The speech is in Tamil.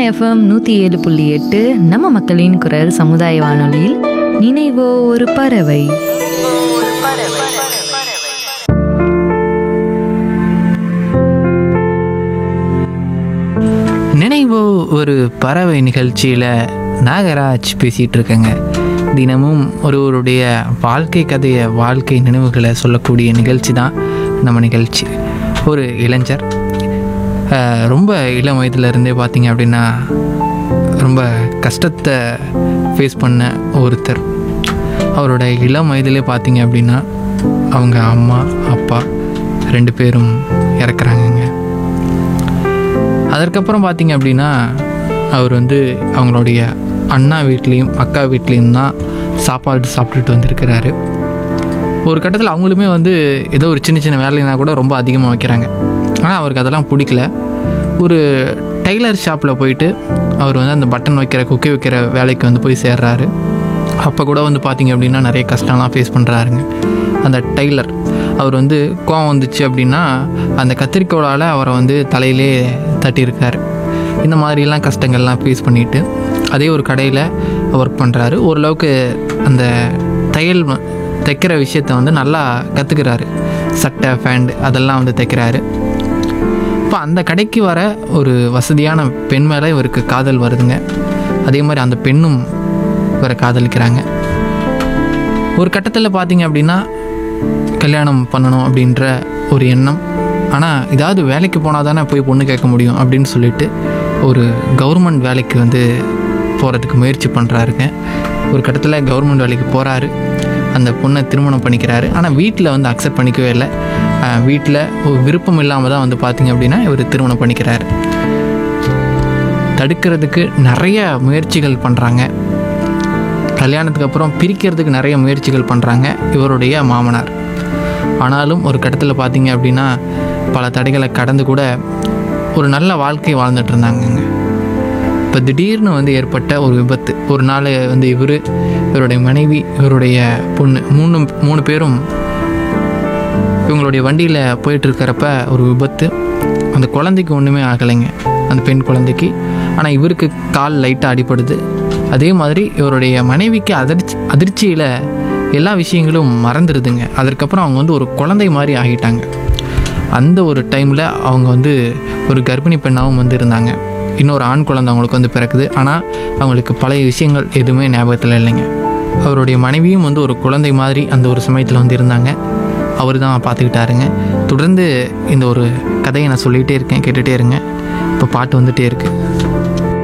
எஃப்எம் நூற்றி ஏழு புள்ளி எட்டு நம்ம மக்களின் குரல் சமுதாய வானொலியில் நினைவோ ஒரு பறவை நினைவோ ஒரு பறவை நிகழ்ச்சியில் நாகராஜ் பேசிகிட்டு இருக்கேங்க தினமும் ஒருவருடைய வாழ்க்கை கதையை வாழ்க்கை நினைவுகளை சொல்லக்கூடிய நிகழ்ச்சி தான் நம்ம நிகழ்ச்சி ஒரு இளைஞர் ஆஹ், ரொம்ப இளம் வயதுலேருந்தே பார்த்தீங்க அப்படின்னா ரொம்ப கஷ்டத்தை ஃபேஸ் பண்ண ஒருத்தர் அவரோட இளம் வயதிலே பார்த்தீங்க அப்படின்னா அவங்க அம்மா அப்பா ரெண்டு பேரும் இறக்குறாங்கங்க அதற்கப்புறம் பார்த்தீங்க அப்படின்னா அவர் வந்து அவங்களுடைய அண்ணா வீட்லேயும் அக்கா வீட்லேயும் தான் சாப்பாடு சாப்பிட்டுட்டு வந்திருக்கிறாரு ஒரு கட்டத்தில் அவங்களுமே வந்து ஏதோ ஒரு சின்ன சின்ன வேலைனா கூட ரொம்ப அதிகமாக வைக்கிறாங்க ஆனால் அவருக்கு அதெல்லாம் பிடிக்கல ஒரு டெய்லர் ஷாப்பில் போயிட்டு அவர் வந்து அந்த பட்டன் வைக்கிற குக்கி வைக்கிற வேலைக்கு வந்து போய் சேர்றாரு அப்போ கூட வந்து பார்த்தீங்க அப்படின்னா நிறைய கஷ்டம்லாம் ஃபேஸ் பண்ணுறாருங்க அந்த டெய்லர் அவர் வந்து கோவம் வந்துச்சு அப்படின்னா அந்த கத்திரிக்கோளால் அவரை வந்து தலையிலே தட்டியிருக்காரு இந்த மாதிரிலாம் கஷ்டங்கள்லாம் ஃபேஸ் பண்ணிட்டு அதே ஒரு கடையில் ஒர்க் பண்ணுறாரு ஓரளவுக்கு அந்த தையல் வ- தைக்கிற விஷயத்த வந்து நல்லா கற்றுக்கிறாரு சட்டை ஃபேண்ட் அதெல்லாம் வந்து தைக்கிறாரு இப்போ அந்த கடைக்கு வர ஒரு வசதியான பெண் மேலே இவருக்கு காதல் வருதுங்க அதே மாதிரி அந்த பெண்ணும் இவரை காதலிக்கிறாங்க ஒரு கட்டத்தில் பார்த்தீங்க அப்படின்னா கல்யாணம் பண்ணணும் அப்படின்ற ஒரு எண்ணம் ஆனால் ஏதாவது வேலைக்கு போனால் தானே போய் பொண்ணு கேட்க முடியும் அப்படின்னு சொல்லிட்டு ஒரு கவர்மெண்ட் வேலைக்கு வந்து போகிறதுக்கு முயற்சி பண்ணுறாருங்க ஒரு கட்டத்தில் கவர்மெண்ட் வேலைக்கு போகிறாரு அந்த பொண்ணை திருமணம் பண்ணிக்கிறாரு ஆனால் வீட்டில் வந்து அக்செப்ட் பண்ணிக்கவே இல்லை வீட்டில் விருப்பம் இல்லாமல் தான் வந்து பார்த்தீங்க அப்படின்னா இவர் திருமணம் பண்ணிக்கிறாரு தடுக்கிறதுக்கு நிறைய முயற்சிகள் பண்ணுறாங்க கல்யாணத்துக்கு அப்புறம் பிரிக்கிறதுக்கு நிறைய முயற்சிகள் பண்ணுறாங்க இவருடைய மாமனார் ஆனாலும் ஒரு கட்டத்தில் பார்த்தீங்க அப்படின்னா பல தடைகளை கடந்து கூட ஒரு நல்ல வாழ்க்கை வாழ்ந்துட்டு இருந்தாங்கங்க இப்போ திடீர்னு வந்து ஏற்பட்ட ஒரு விபத்து ஒரு நாள் வந்து இவர் இவருடைய மனைவி இவருடைய பொண்ணு மூணு மூணு பேரும் இவங்களுடைய வண்டியில் போயிட்டு இருக்கிறப்ப ஒரு விபத்து அந்த குழந்தைக்கு ஒன்றுமே ஆகலைங்க அந்த பெண் குழந்தைக்கு ஆனால் இவருக்கு கால் லைட்டாக அடிபடுது அதே மாதிரி இவருடைய மனைவிக்கு அதிர்ச்சி அதிர்ச்சியில் எல்லா விஷயங்களும் மறந்துடுதுங்க அதற்கப்புறம் அவங்க வந்து ஒரு குழந்தை மாதிரி ஆகிட்டாங்க அந்த ஒரு டைமில் அவங்க வந்து ஒரு கர்ப்பிணி பெண்ணாகவும் வந்து இருந்தாங்க இன்னொரு ஆண் குழந்தை அவங்களுக்கு வந்து பிறக்குது ஆனால் அவங்களுக்கு பழைய விஷயங்கள் எதுவுமே ஞாபகத்தில் இல்லைங்க அவருடைய மனைவியும் வந்து ஒரு குழந்தை மாதிரி அந்த ஒரு சமயத்தில் வந்து இருந்தாங்க அவர் தான் பார்த்துக்கிட்டாருங்க தொடர்ந்து இந்த ஒரு கதையை நான் சொல்லிகிட்டே இருக்கேன் கேட்டுகிட்டே இருங்க இப்போ பாட்டு வந்துகிட்டே இருக்குது